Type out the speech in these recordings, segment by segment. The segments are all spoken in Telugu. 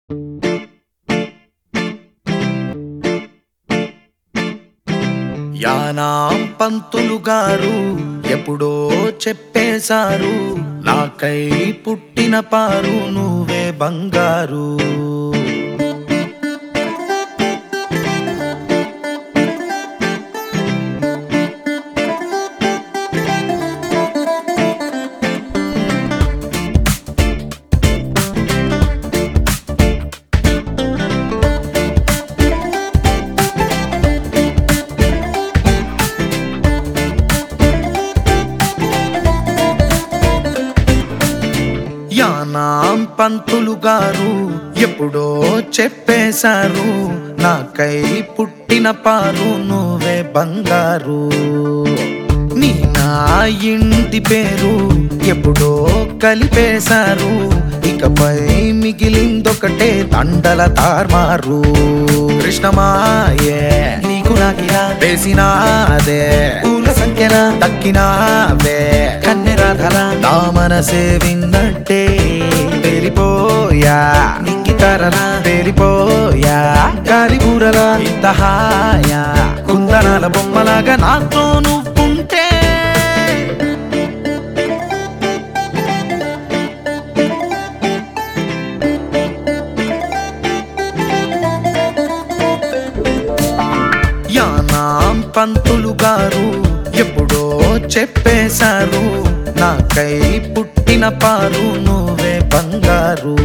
యానాం పంతులు గారు ఎప్పుడో చెప్పేశారు నాకై పుట్టిన పారు నువ్వే బంగారు యానాం పంతులు గారు ఎప్పుడో చెప్పేశారు నాకై పుట్టిన పారు నువ్వే బంగారు నీ నా ఇంటి పేరు ఎప్పుడో కలిపేశారు ఇకపై మిగిలిందొకటే దండల తార్మారు కృష్ణమాయే నీకు నాకినా వేసినాదే పూల సంఖ్యన దక్కినావే కన్నెరాధల నా మనసే విన్నట్టే తేలిపోయా నింగి తరలా తేలిపోయా గాలి బూరలా ఇంత హాయా కుందనాల బొమ్మలాగా నాతో నువ్వుంటే యానాం పంతులు గారు ఎప్పుడో చెప్పేశారు నాకై పుట్టిన పారు నువ్వే బంగారు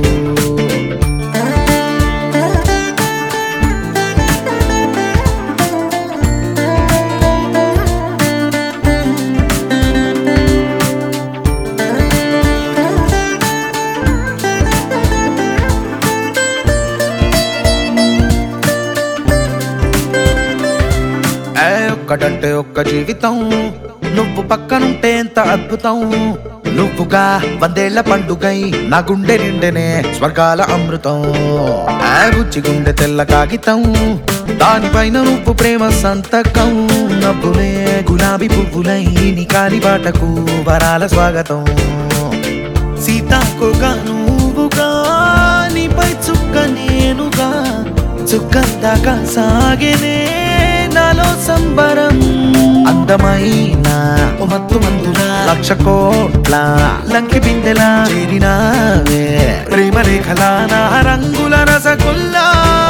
ఏ ఒక్కడంటే ఒక్క జీవితం నువ్వు పక్కనుంటే ఎంత అద్భుతం నువ్వుగా వందేళ్ల పండుగై నా గుండె నిండెనే స్వర్గాల అమృతం ఏ బుచ్చి గుండె తెల్ల కాగితం దానిపైన నువ్వు ప్రేమ సంతకం నవ్వులే గులాబీ పువ్వులై నీ కాలి బాటకు వరాల స్వాగతం సీతాకోగా నువ్వుగా నీపై చుక్క నేనుగా చుక్కందాకా సాగేనే నాలో సంబరం అందమైన ఓ మత్తు మందుల లక్ష కోట్ల లంకి బిందెలా చేరినావే ప్రేమ రేఖలా నా రంగుల రసగుల్లా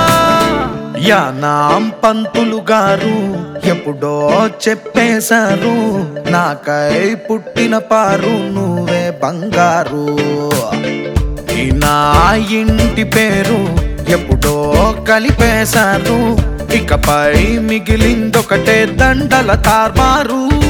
యానాం పంతులు గారు ఎప్పుడో చెప్పేశారు నాకై పుట్టిన పారు నువ్వే బంగారు ఈ నా ఇంటి పేరు ఎప్పుడో కలిపేశారు ఇకపై మిగిలిందొకటే దండల తార్మారు